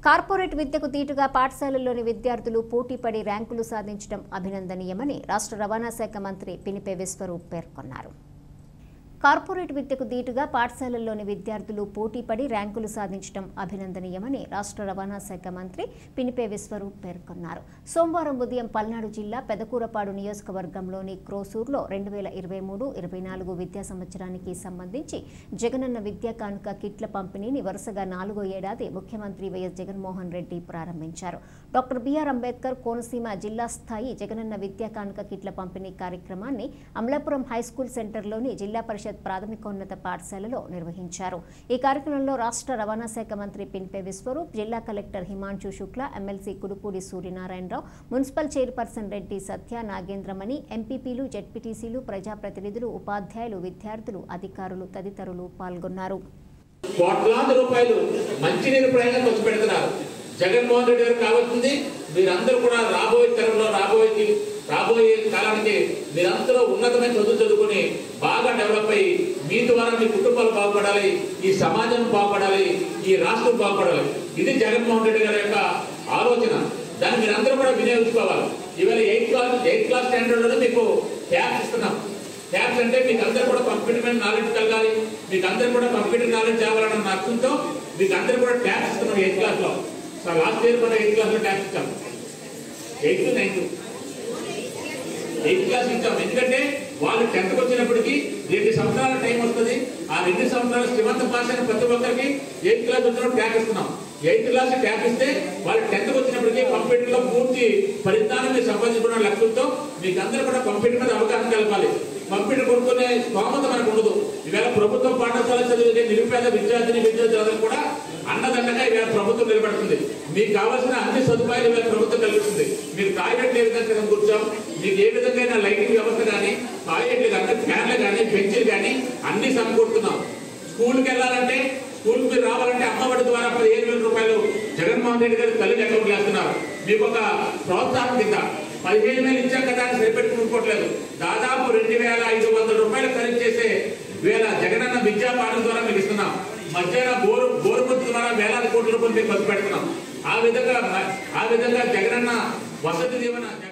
corporate విద్యకు దీటుగా పాఠశాలల్లోని విద్యార్థులు పోటీపడి ర్యాంకులు సాధించడం అభినందనీయమని రాష్ట్ర రవాణా శాఖ మంత్రి పినిపే విశ్వరూప్ పేర్కొన్నారు కార్పొరేట్ విద్యకు దీటుగా పాఠశాలల్లోని విద్యార్థులు పోటీపడి ర్యాంకులు సాధించడం అభినందనీయమని రాష్ట్ర రవాణా శాఖ మంత్రి పినిపే విశ్వరూప్ పేర్కొన్నారు సోమవారం ఉదయం పల్నాడు జిల్లా పెదకూరపాడు నియోజకవర్గంలోని క్రోసూర్లో రెండు వేల ఇరవై మూడు ఇరవై నాలుగు విద్యా సంవత్సరానికి సంబంధించి జగనన్న విద్యా కానుక కిట్ల పంపిణీని వరుసగా నాలుగో ఏడాది ముఖ్యమంత్రి వైఎస్ జగన్మోహన్ రెడ్డి ప్రారంభించారు డాక్టర్ బిఆర్ అంబేద్కర్ కోనసీమ జిల్లా స్థాయి జగనన్న విద్యా కానుక కిట్ల పంపిణీ కార్యక్రమాన్ని అమలాపురం హైస్కూల్ సెంటర్లోని జిల్లా పరిషత్ ప్రాథమికోన్నత పాఠశాలలో నిర్వహించారు ఈ కార్యక్రమంలో రాష్ట్ర రవాణా శాఖ మంత్రి పిన్పే విశ్వరూప్ జిల్లా collector Himanshu Shukla MLC Kudupudi Suryanarayanarao municipal chairperson Reddy Satya Nagendramani ఎంపీపీలు జెడ్పీటీసీలు ప్రజాప్రతినిధులు ఉపాధ్యాయులు విద్యార్థులు అధికారులు తదితరులు పాల్గొన్నారు కోట్లాది రూపాయలు మంచినీరు ప్రయాణం ఖర్చు పెడుతున్నారు జగన్మోహన్ రెడ్డి గారు కావాల్సింది మీరందరూ కూడా రాబోయే తరంలో రాబోయే రాబోయే కాలానికి మీరందరూ ఉన్నతమైన చదువు చదువుకుని బాగా డెవలప్ అయ్యి మీ ద్వారా మీ కుటుంబాలు బాగుపడాలి ఈ సమాజం బాగుపడాలి ఈ రాష్ట్రం బాగుపడాలి ఇది జగన్మోహన్ రెడ్డి గారి యొక్క ఆలోచన దాన్ని మీరందరూ కూడా వినియోగించుకోవాలి ఇవాళ eighth class eighth class standard లో మీకు ట్యాక్స్ ఇస్తున్నాం ట్యాక్స్ అంటే మీకు అందరూ కూడా కంప్యూటర్ మీద నాలెడ్జ్ కలగాలి మీకు అందరూ కూడా కంప్యూటర్ నాలెడ్జ్ కావాలన్న అర్థంతో మీకు అందరూ కూడా ట్యాక్స్ ఇస్తున్నాం ఎయిత్ క్లాస్ లో సో లాస్ట్ ఇయర్ కూడా ఎయిత్ క్లాస్ లో ట్యాక్స్ ఇచ్చాం ఎయిత్ నైన్త్ ఎయిత్ క్లాస్ ఇచ్చాం ఎందుకంటే వాళ్ళు టెన్త్ వచ్చినప్పటికీ రెండు సంవత్సరాల టైం వస్తుంది ఆ రెండు సంవత్సరాల శ్రీమంత పాస్ అయిన ప్రతి ఒక్కరికి ఎయిత్ క్లాస్ వచ్చినప్పుడు ట్యాక్ ఇస్తున్నాం ఎయిత్ క్లాస్ ట్యాక్ ఇస్తే వాళ్ళు టెన్త్ వచ్చినప్పటికీ కంప్యూటర్ లో పూర్తి ఫలితాన్ని మీరు సంపాదించుకున్న లక్ష్యంతో మీకు అందరూ కూడా కంప్యూటర్ మీద అవగాహన కలపాలి కంప్యూటర్ కొనుక్కునే స్తోమత మనకు ఉండదు ఈవేళ ప్రభుత్వ పాఠశాల చదివే నిరుపేద విద్యార్థిని విద్యార్థులకు కూడా అన్నదండగా ఈవేళ ప్రభుత్వం నిలబడుతుంది మీకు కావాల్సిన అన్ని సదుపాయాలు ఈవేళ ప్రభుత్వం కల్పిస్తుంది మీకు టాయిలెట్లు ఏ విధంగా కూర్చోం మీకు ఏ విధంగా లైటింగ్ వ్యవస్థ కానీ టాయిలెట్లు కానీ ఫ్యాన్లు కానీ బెంచ్లు కానీ అన్ని సమకూరుతున్నాం స్కూల్కి వెళ్ళాలంటే స్కూల్కి మీరు రావాలంటే అమ్మఒడి ద్వారా పదిహేను వేల రూపాయలు జగన్మోహన్ రెడ్డి గారు తల్లి అకౌంట్లు వేస్తున్నారు మీకు ఒక ప్రోత్సాహం కింద పదిహేను వేలు ఇచ్చాం కదా అని సరిపెట్టుకోవట్లేదు దాదాపు రెండు వేల ఐదు వందల రూపాయలు ఖరీదు చేసే వేల జగనన్న విద్యా పాఠం ద్వారా మీకు ఇస్తున్నాం మధ్యాహ్న బోరు బోరుముద్దు ద్వారా వేలాది కోట్ల రూపాయలు మీకు ఖర్చు పెడుతున్నాం ఆ విధంగా ఆ విధంగా జగనన్న వసతి దీవెన